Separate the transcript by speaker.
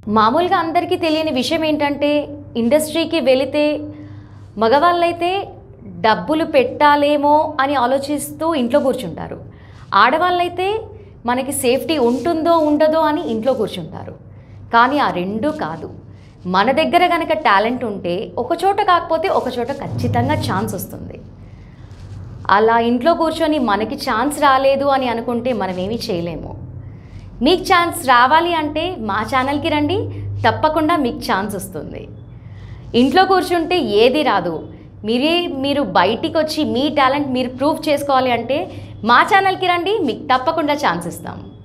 Speaker 1: మామూలుగా అందరికీ తెలియని విషయం ఏంటంటే ఇండస్ట్రీకి వెళితే మగవాళ్ళైతే డబ్బులు పెట్టాలేమో అని ఆలోచిస్తూ ఇంట్లో కూర్చుంటారు ఆడవాళ్ళైతే మనకి సేఫ్టీ ఉంటుందో ఉండదో అని ఇంట్లో కూర్చుంటారు కానీ ఆ రెండూ కాదు మన దగ్గర కనుక టాలెంట్ ఉంటే ఒక చోట కాకపోతే ఒక చోట ఖచ్చితంగా ఛాన్స్ వస్తుంది అలా ఇంట్లో కూర్చొని మనకి ఛాన్స్ రాలేదు అని అనుకుంటే మనం ఏమీ చేయలేము మీకు ఛాన్స్ రావాలి అంటే మా ఛానల్కి రండి తప్పకుండా మీకు ఛాన్స్ వస్తుంది ఇంట్లో కూర్చుంటే ఏది రాదు మీరే మీరు బయటికి వచ్చి మీ టాలెంట్ మీరు ప్రూవ్ చేసుకోవాలి అంటే మా ఛానల్కి రండి మీకు తప్పకుండా ఛాన్స్ ఇస్తాం